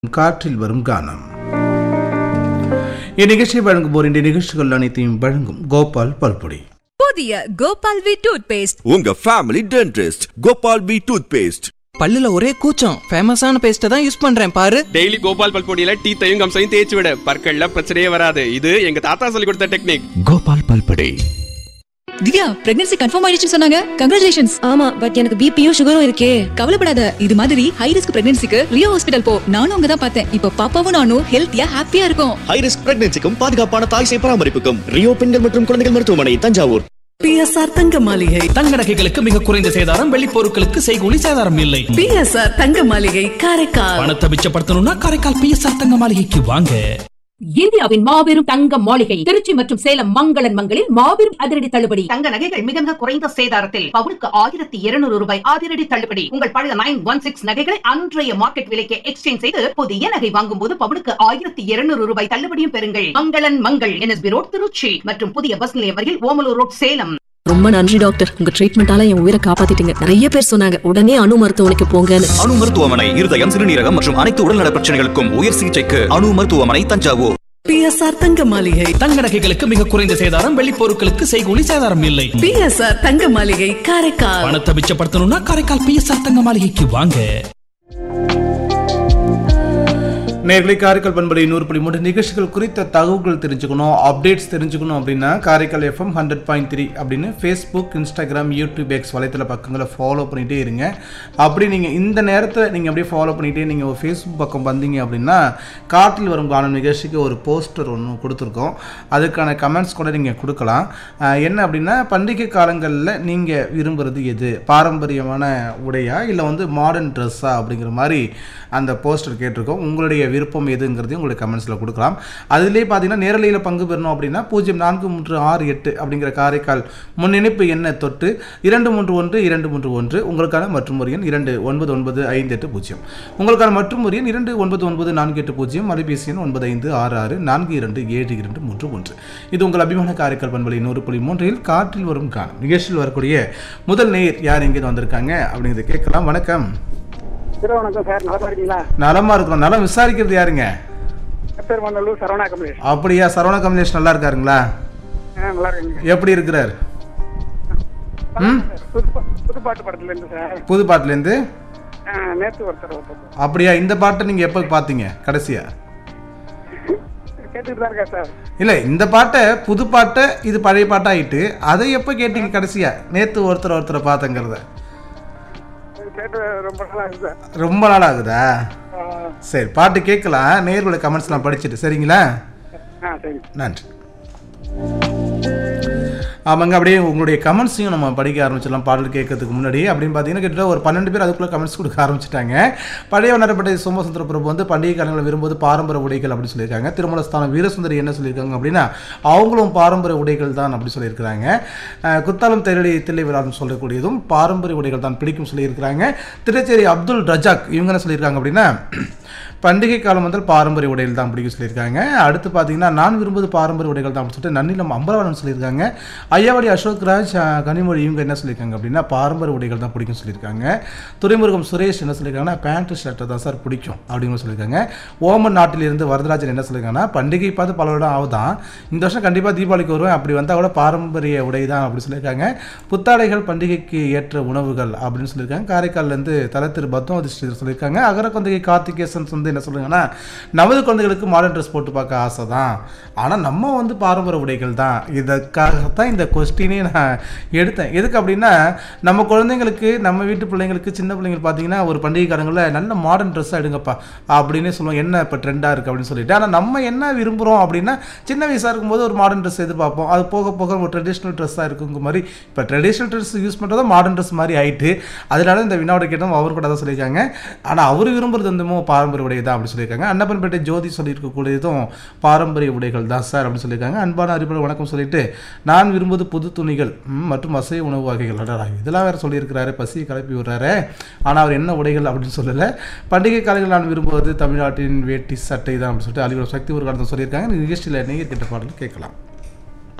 காற்றில் வரும் கானம் இந்நிகழ்ச்சியை வழங்குவோர் இந்த நிகழ்ச்சிகள் அனைத்தையும் வழங்கும் கோபால் பல்பொடி புதிய கோபால் வி டூத் பேஸ்ட் உங்க family dentist Gopal P toothpaste பல்லுல ஒரே கூச்சம் ஃபேமஸான பேஸ்ட்டை தான் யூஸ் பண்றேன் பாரு டெய்லி கோபால் பல்பொடியில டீத்தையும் கம்சையும் தேய்ச்சி விட பற்கள்ல பிரச்சனையே வராது இது எங்க தாத்தா சொல்லி கொடுத்த டெக்னிக் கோபால் பல்படை திவ்யா பிரெக்னன்சி கன்ஃபார்ம் ஆயிடுச்சுன்னு சொன்னாங்க கங்க்ராச்சுலேஷன்ஸ் ஆமா பட் எனக்கு பிபியும் சுகரும் இருக்கே கவலைப்படாத இது மாதிரி ஹை ரிஸ்க் பிரெக்னன்சிக்கு ரியோ ஹாஸ்பிடல் போ நானும் அங்க தான் பார்த்தேன் இப்போ பாப்பாவும் நானும் ஹெல்த்தியா ஹாப்பியா இருக்கும் ஹை ரிஸ்க் பிரெக்னன்சிக்கும் பாதுகாப்பான தாய் சேய் பராமரிப்புக்கும் ரியோ பெண்கள் மற்றும் குழந்தைகள் மருத்துவமனை தஞ்சாவூர் பிஎஸ்ஆர் தங்க மாளிகை தங்க நகைகளுக்கு மிக குறைந்த சேதாரம் வெள்ளி பொருட்களுக்கு செய்கூலி சேதாரம் இல்லை பிஎஸ்ஆர் தங்க மாளிகை காரைக்கால் பணத்தை மிச்சப்படுத்தணும்னா காரைக்கால் பிஎஸ்ஆர் தங்க மாளிகைக்கு வாங்க இந்தியாவின் மாபெரும் தங்க மாளிகை திருச்சி மற்றும் சேலம் மங்களன் மங்களில் மாபெரும் அதிரடி தள்ளுபடி தங்க நகைகள் மிக மிக குறைந்த சேதாரத்தில் பவுனுக்கு ஆயிரத்தி இருநூறு ரூபாய் அதிரடி தள்ளுபடி உங்கள் பழைய நைன் ஒன் சிக்ஸ் நகைகளை அன்றைய மார்க்கெட் விலைக்கு எக்ஸ்சேஞ்ச் செய்து புதிய நகை வாங்கும் போது பவுனுக்கு ஆயிரத்தி இருநூறு ரூபாய் தள்ளுபடியும் பெறுங்கள் மங்களன் மங்கள் என்எஸ்பி ரோட் திருச்சி மற்றும் புதிய பஸ் நிலையம் வரையில் ஓமலூர் ரோட் சேலம் ரொம்ப நன்றி டாக்டர் உங்க ட்ரீட்மெண்டால என் உயிரை காப்பாத்திட்டீங்க நிறைய பேர் சொன்னாங்க உடனே அணு மருத்துவமனைக்கு போங்கன்னு அணு மருத்துவமனை இருதயம் சிறுநீரகம் மற்றும் அனைத்து உடல்நல பிரச்சனைகளுக்கும் உயர் சிகிச்சைக்கு அணு மருத்துவமனை தஞ்சாவூர் பிஎஸ்ஆர் தங்க மாளிகை தங்க நகைகளுக்கு மிக குறைந்த சேதாரம் வெள்ளி பொருட்களுக்கு செய்கூலி சேதாரம் இல்லை பிஎஸ்ஆர் தங்க மாளிகை காரைக்கால் பணத்தை மிச்சப்படுத்தணும்னா காரைக்கால் பிஎஸ்ஆர் தங்க மாளிகைக்கு வாங்க நேர்களை காரைக்கால் பண்பலை நூறு புள்ளி மூன்று நிகழ்ச்சிகள் குறித்த தகவல்கள் தெரிஞ்சுக்கணும் அப்டேட்ஸ் தெரிஞ்சுக்கணும் அப்படின்னா Karaikal FM hundred point three அப்படின்னு ஃபேஸ்புக் இன்ஸ்டாகிராம் யூடியூப் எக்ஸ் வலைத்தள பக்கங்களை ஃபாலோ பண்ணிகிட்டே இருங்க அப்படி நீங்கள் இந்த நேரத்தில் நீங்கள் அப்படியே ஃபாலோ பண்ணிகிட்டே நீங்கள் ஒரு ஃபேஸ்புக் பக்கம் வந்தீங்க அப்படின்னா காட்டில் வரும் காணும் நிகழ்ச்சிக்கு ஒரு போஸ்டர் ஒன்று கொடுத்துருக்கோம் அதுக்கான கமெண்ட்ஸ் கூட நீங்கள் கொடுக்கலாம் அஹ் என்ன அப்படின்னா பண்டிகை காலங்களில் நீங்கள் விரும்புகிறது எது பாரம்பரியமான உடையா இல்லை வந்து மாடர்ன் ட்ரெஸ்ஸா அப்படிங்கிற மாதிரி அந்த போஸ்டர் கேட்டிருக்கோம் உங்களுடைய விருப்பம் எதுங்கிறதையும் உங்களுடைய கமெண்ட்ஸில் கொடுக்கலாம் அதிலே பார்த்தீங்கன்னா நேரலையில் பங்கு பெறணும் அப்படின்னா பூஜ்ஜியம் நான்கு மூன்று ஆறு எட்டு அப்படிங்கிற காரைக்கால் முன்னிணைப்பு எண்ணை தொட்டு இரண்டு மூன்று ஒன்று இரண்டு மூன்று ஒன்று உங்களுக்கான மற்றும் ஒரு எண் இரண்டு ஒன்பது ஒன்பது ஐந்து எட்டு பூஜ்ஜியம் உங்களுக்கான மற்றும் ஒரு எண் இரண்டு ஒன்பது ஒன்பது நான்கு எட்டு பூஜ்ஜியம் அலைபேசி எண் ஒன்பது ஐந்து ஆறு ஆறு நான்கு இரண்டு ஏழு இரண்டு மூன்று ஒன்று இது உங்கள் அபிமான காரைக்கால் பண்பலை நூறு புள்ளி மூன்றில் காற்றில் வரும் காலம் நிகழ்ச்சியில் வரக்கூடிய முதல் நேயர் யார் எங்கே வந்திருக்காங்க அப்படிங்கிறத கேட்கலாம் வணக்கம் வணக்கம் சார் நல்லா இருக்கீங்களா நலமா இருக்கிறோம் நலம் விசாரிக்கிறது யாருங்க பேர் மண்டலூர் சரவணா கமலேஷ் அப்படியா சரவண கமலேஷ் நல்லா இருக்காருங்களா நல்லா இருக்கீங்க எப்படி இருக்கிறார் ம் புது பா- புது பாட்டு படத்துல இருந்து சார் புது பாட்டுலேருந்து ஆ, நேத்து ஒருத்தர் ஒருத்தர் அப்படியா இந்த பாட்டை நீங்கள் எப்போ பார்த்தீங்க கடைசியா கேட்டுட்டு தான் இருக்கேன் சார் இல்லை இந்த பாட்டை புது பாட்டை இது பழைய பாட்டாயிட்டு அதை எப்போ கேட்டீங்க கடைசியா நேற்று ஒருத்தர் ஒருத்தரை பார்த்தங்கிறத கேட்டு ரொம்ப நாளா இருக்கு சார் ரொம்ப நாள் ஆகுதா சரி பாட்டு கேட்கலாம் நேர்களோட கமெண்ட்ஸ்லாம் படிச்சுட்டு சரிங்களா ஆ சரி நன்றி ஆமாங்க அப்படியே உங்களுடைய கமெண்ட்ஸையும் நம்ம படிக்க ஆரம்பிச்சிடலாம் பாடல் கேட்கறதுக்கு முன்னாடி அப்படின்னு பார்த்தீங்கன்னா கிட்டத்தட்ட ஒரு பன்னெண்டு பேர் அதுக்குள்ளே கமெண்ட்ஸ் கொடுக்க ஆரம்பிச்சிட்டாங்க பழைய வண்ணப்பட்ட சோமசுந்தர பிரபு வந்து பண்டிகை காலங்களை விரும்புவது பாரம்பரிய உடைகள் அப்படின்னு சொல்லியிருக்காங்க திருமலஸ்தானம் வீரசுந்தரி என்ன சொல்லியிருக்காங்க அப்படின்னா அவங்களும் பாரம்பரிய உடைகள் தான் அப்படி சொல்லியிருக்கிறாங்க அஹ் குத்தாலம் தேரடி தில்லை விழான்னு சொல்லக்கூடியதும் பாரம்பரிய உடைகள் தான் பிடிக்கும் சொல்லியிருக்கிறாங்க திருச்சேரி அப்துல் ரஜாக் இவங்க என்ன சொல்லியிருக்காங்க அப்படின்னா பண்டிகை காலம் வந்து பாரம்பரிய உடைகள் தான் பிடிக்கும் சொல்லியிருக்காங்க அடுத்து பார்த்தீங்கன்னா நான் விரும்புவது பாரம்பரிய உடைகள் தான் அப்படின்னு சொல்லிட்டு நன்னிலம் அம்பலவாளன் சொல்லியிருக்காங்க ஐயாவடி அசோக் ராஜ் அஹ், கனிமொழி இவங்க என்ன சொல்லியிருக்காங்க அப்படின்னா பாரம்பரிய உடைகள் தான் பிடிக்கும் சொல்லியிருக்காங்க துறைமுருகம் சுரேஷ் என்ன சொல்லியிருக்காங்கன்னா பேண்ட் ஷர்ட்டை தான் சார் பிடிக்கும் அப்படின்னு சொல்லியிருக்காங்க ஓமன் நாட்டிலிருந்து வரதராஜன் என்ன சொல்லியிருக்காங்கன்னா பண்டிகை பார்த்து பல வருடம் ஆகுதான் இந்த வருஷம் கண்டிப்பாக தீபாவளிக்கு வருவேன் அப்படி வந்தால் கூட பாரம்பரிய உடை தான் அப்படி சொல்லியிருக்காங்க புத்தாடைகள் பண்டிகைக்கு ஏற்ற உணவுகள் அப்படின்னு சொல்லியிருக்காங்க காரைக்கால்லேருந்து தல திரு பத்மாவதி ஸ்ரீதர் சொல்லியிருக்காங்க அகரக்கொந்தகை கார்த்திகேசன் வந்து என்ன சொல்லுங்கன்னா நமது குழந்தைகளுக்கு மாடர்ன் ட்ரெஸ் போட்டு பார்க்க ஆசை தான் ஆனால் நம்ம வந்து பாரம்பரிய உடைகள் தான் இதற்காகத்தான் இந்த கொஸ்டினே நான் எடுத்தேன் எதுக்கு அப்படின்னா நம்ம குழந்தைங்களுக்கு நம்ம வீட்டு பிள்ளைங்களுக்கு சின்ன பிள்ளைங்களுக்கு பார்த்தீங்கன்னா ஒரு பண்டிகை காலங்களில் நல்ல மாடர்ன் ட்ரெஸ்ஸாக எடுங்கப்பா அப்படின்னே சொல்லுவோம் என்ன இப்போ ட்ரெண்டாக இருக்குது அப்படின்னு சொல்லிட்டு ஆனால் நம்ம என்ன விரும்புகிறோம் அப்படின்னா சின்ன வயசாக இருக்கும்போது ஒரு மாடர்ன் ட்ரெஸ் எதிர்பார்ப்போம் அது போக போக ஒரு ட்ரெடிஷ்னல் ட்ரெஸ்ஸாக இருக்குங்க மாதிரி இப்போ ட்ரெடிஷ்னல் ட்ரெஸ் யூஸ் பண்ணுறது மாடர்ன் ட்ரெஸ் மாதிரி ஆயிட்டு அதனால இந்த வினாவோட கேட்டோம் அவர் கூட தான் சொல்லியிருக்காங்க ஆனால் அவர் விரும்புறது வந்து பாரம்பரிய உடை தான் அப்படி சொல்லியிருக்காங்க அன்னப்பன்பேட்டை ஜோதி சொல்லியிருக்கக்கூடியதும் பாரம்பரிய உடைகள் தான் சார் அப்படின்னு சொல்லியிருக்காங்க அன்பான அறிவுரை வணக்கம் சொல்லிட்டு நான் விரும்புவது புது துணிகள் ம், மற்றும் அசைவ உணவு வகைகள் அடடா இதெல்லாம் வேற சொல்லியிருக்கிறாரு பசி கிளப்பி விடுறாரு ஆனால் அவர் என்ன உடைகள் அப்படின்னு சொல்லலை பண்டிகை காலங்கள் நான் விரும்புவது தமிழ்நாட்டின் வேட்டி சட்டை தான் அப்படின்னு சொல்லிட்டு அலிபுரம் சக்தி ஒரு காலத்தில் சொல்லியிருக்காங்க நிகழ்ச்சியில் நேயர் கிட்ட பாடல் கேட்கலாம்